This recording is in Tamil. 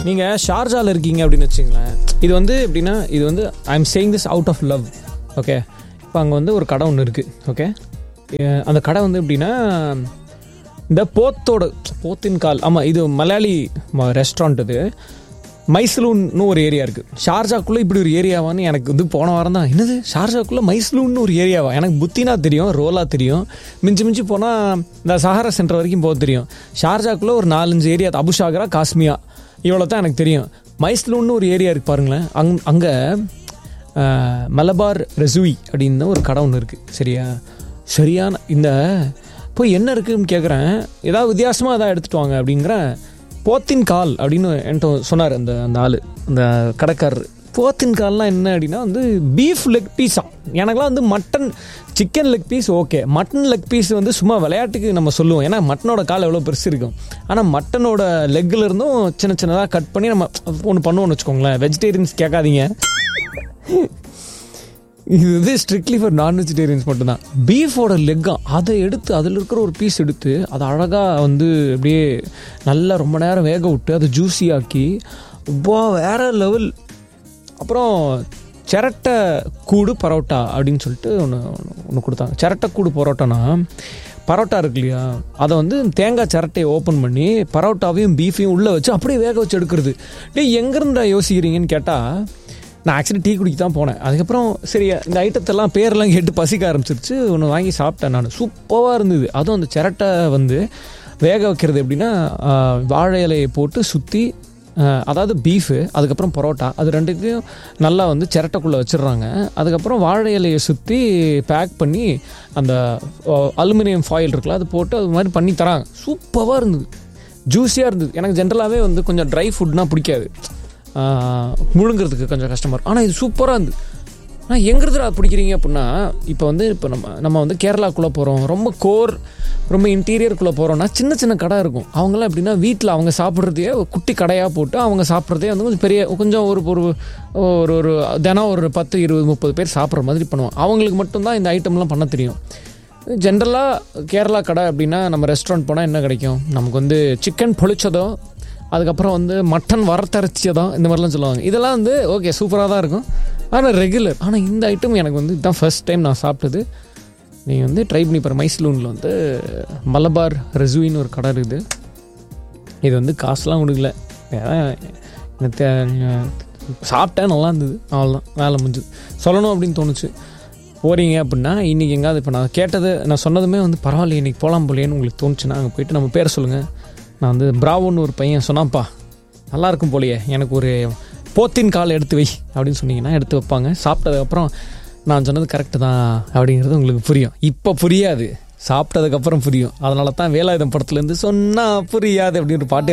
நீங்கள் ஷார்ஜாவில் இருக்கீங்க அப்படின்னு வச்சுங்களேன் இது வந்து எப்படின்னா இது வந்து I am saying this out of love okay இப்போ அங்கே வந்து ஒரு கடை ஒன்று இருக்குது ஓகே அந்த கடை வந்து எப்படின்னா இந்த போத்தோட போத்தின் கால் ஆமாம் இது மலையாளி ரெஸ்டாரண்ட் இது மைசலூன்னு ஒரு ஏரியா இருக்குது ஷார்ஜாக்குள்ளே இப்படி ஒரு ஏரியாவான்னு எனக்கு வந்து போன வாரம் தான் என்னது ஷார்ஜாக்குள்ளே மைசலூன்னு ஒரு ஏரியாவா எனக்கு புத்தினா தெரியும் ரோலா தெரியும் மிஞ்சி மிஞ்சி போனால் இந்த சஹாரா சென்டர் வரைக்கும் போக தெரியும் ஷார்ஜாக்குள்ளே ஒரு நாலஞ்சு ஏரியா அபுஷாகரா காஸ்மியா இவ்வளோ தான் எனக்கு தெரியும் மைசலூன்னு ஒரு ஏரியா இருக்குது பாருங்களேன் அங் அங்கே மலபார் ரெசுவி அப்படின்னு ஒரு கடை ஒன்று இருக்குது சரியா சரியான இந்த போய் என்ன இருக்குன்னு கேட்குறேன் ஏதாவது வித்தியாசமாக எதாவது எடுத்துகிட்டு வாங்க அப்படிங்கிறேன் போத்தின் கால் அப்படின்னு என்கிட்ட சொன்னார் அந்த அந்த ஆள் அந்த கடைக்காரர் போத்தின் கால்லாம் என்ன அப்படின்னா வந்து பீஃப் லெக் பீஸா எனக்குலாம் வந்து mutton chicken leg piece okay mutton leg piece வந்து சும்மா விளையாட்டுக்கு நம்ம சொல்லுவோம் ஏன்னா மட்டனோட கால் எவ்வளோ பெருசு இருக்கும் ஆனால் மட்டனோட லெக்கில் இருந்தும் சின்ன சின்னதாக கட் பண்ணி நம்ம ஒன்று பண்ணுவோம்னு வச்சுக்கோங்களேன் வெஜிடேரியன்ஸ் கேட்காதீங்க இது வந்து ஸ்ட்ரிக்ட்லி ஃபார் நான் வெஜிடேரியன்ஸ் மட்டும்தான் பீஃபோட லெக்கா அதை எடுத்து அதில் இருக்கிற ஒரு பீஸ் எடுத்து அதை அழகாக வந்து அப்படியே நல்லா ரொம்ப நேரம் வேக விட்டு அதை ஜூஸி ஆக்கி வா வேற லெவல் அப்புறம் சிரட்டை கூடு பரோட்டா அப்படின்னு சொல்லிட்டு ஒன்று ஒன்று கொடுத்தாங்க சிரட்டை கூடு பரோட்டானா பரோட்டா இருக்கு இல்லையா அதை வந்து தேங்காய் சிரட்டையை ஓப்பன் பண்ணி பரோட்டாவையும் பீஃபையும் உள்ளே வச்சு அப்படியே வேக வச்சு எடுக்கிறது டே எங்கேருந்து யோசிக்கிறீங்கன்னு கேட்டால் நான் ஆக்சுவலி டீ குடிக்க தான் போனேன் அதுக்கப்புறம் சரி இந்த ஐட்டத்தெல்லாம் பேரெல்லாம் கேட்டு பசிக்க ஆரம்பிச்சிருச்சு ஒன்று வாங்கி சாப்பிட்டேன் நான் சூப்பராக இருந்தது அதுவும் அந்த சிரட்டை வந்து வேக வைக்கிறது எப்படின்னா வாழை இலையை போட்டு சுற்றி அதாவது பீஃபு அதுக்கப்புறம் பரோட்டா அது ரெண்டுத்தையும் நல்லா வந்து சிரட்டைக்குள்ளே வச்சிடுறாங்க அதுக்கப்புறம் வாழை இலையை சுற்றி பேக் பண்ணி அந்த அலுமினியம் ஃபாயில் இருக்குல்ல அது போட்டு அது மாதிரி பண்ணி தராங்க சூப்பராக இருந்தது ஜூஸியாக இருந்தது எனக்கு ஜென்ரலாகவே வந்து கொஞ்சம் ட்ரை ஃபுட்னால் பிடிக்காது முழுங்கிறதுக்கு கொஞ்சம் கஷ்டமாக இருக்கும் ஆனால் இது சூப்பராக இருந்தது ஆனால் எங்கிறதுல பிடிக்கிறீங்க அப்படின்னா இப்போ வந்து இப்போ நம்ம நம்ம வந்து கேரளாக்குள்ளே போகிறோம் ரொம்ப கோர் ரொம்ப இன்டீரியருக்குள்ளே போகிறோம்னா சின்ன சின்ன கடை இருக்கும் அவங்களாம் எப்படின்னா வீட்டில் அவங்க சாப்பிட்றதையே குட்டி கடையாக போட்டு அவங்க சாப்பிட்றதே வந்து கொஞ்சம் பெரிய கொஞ்சம் ஒரு ஒரு ஒரு ஒரு தினம் ஒரு பத்து இருபது முப்பது பேர் சாப்பிட்ற மாதிரி பண்ணுவோம் அவங்களுக்கு மட்டும்தான் இந்த ஐட்டம்லாம் பண்ண தெரியும் ஜென்ரலாக கேரளா கடை அப்படின்னா நம்ம ரெஸ்டாரண்ட் போனால் என்ன கிடைக்கும் நமக்கு வந்து சிக்கன் பொழிச்சதோ அதுக்கப்புறம் வந்து மட்டன் வறுத்தரைச்சதோ இந்த மாதிரிலாம் சொல்லுவாங்க இதெல்லாம் வந்து ஓகே சூப்பராக தான் இருக்கும் ஆனால் ரெகுலர் ஆனால் இந்த ஐட்டம் எனக்கு வந்து இதுதான் ஃபர்ஸ்ட் டைம் நான் சாப்பிட்டது நீங்கள் வந்து ட்ரை பண்ணி பாரு மைசலூனில் வந்து மலபார் ரெசுவின்னு ஒரு கடை இருக்குது இது வந்து காசுலாம் கொடுக்கல எனக்கு சாப்பிட்டேன் நல்லா இருந்தது அவ்வளோதான் வேலை முடிஞ்சுது சொல்லணும் அப்படின்னு தோணுச்சு போகிறீங்க அப்படின்னா இன்றைக்கி எங்காவது இப்போ நான் கேட்டது நான் சொன்னதுமே வந்து பரவாயில்ல இன்றைக்கி போகலாம் போலேன்னு உங்களுக்கு தோணுச்சுன்னா அங்கே போயிட்டு நம்ம பேரை சொல்லுங்கள் நான் வந்து பிராவோன்னு ஒரு பையன் சொன்னான்ப்பா நல்லா இருக்கும் போலையே எனக்கு ஒரு போத்தின் கால் எடுத்து வை அப்படின்னு சொன்னீங்கன்னா எடுத்து வைப்பாங்க சாப்பிட்டதுக்கப்புறம் நான் சொன்னது கரெக்டு தான் அப்படிங்கிறது உங்களுக்கு புரியும் இப்போ புரியாது சாப்பிட்டதுக்கப்புறம் புரியும் அதனால தான் வேலாயுதம் படத்துலேருந்து சொன்னால் புரியாது அப்படின்னு ஒரு பாட்டு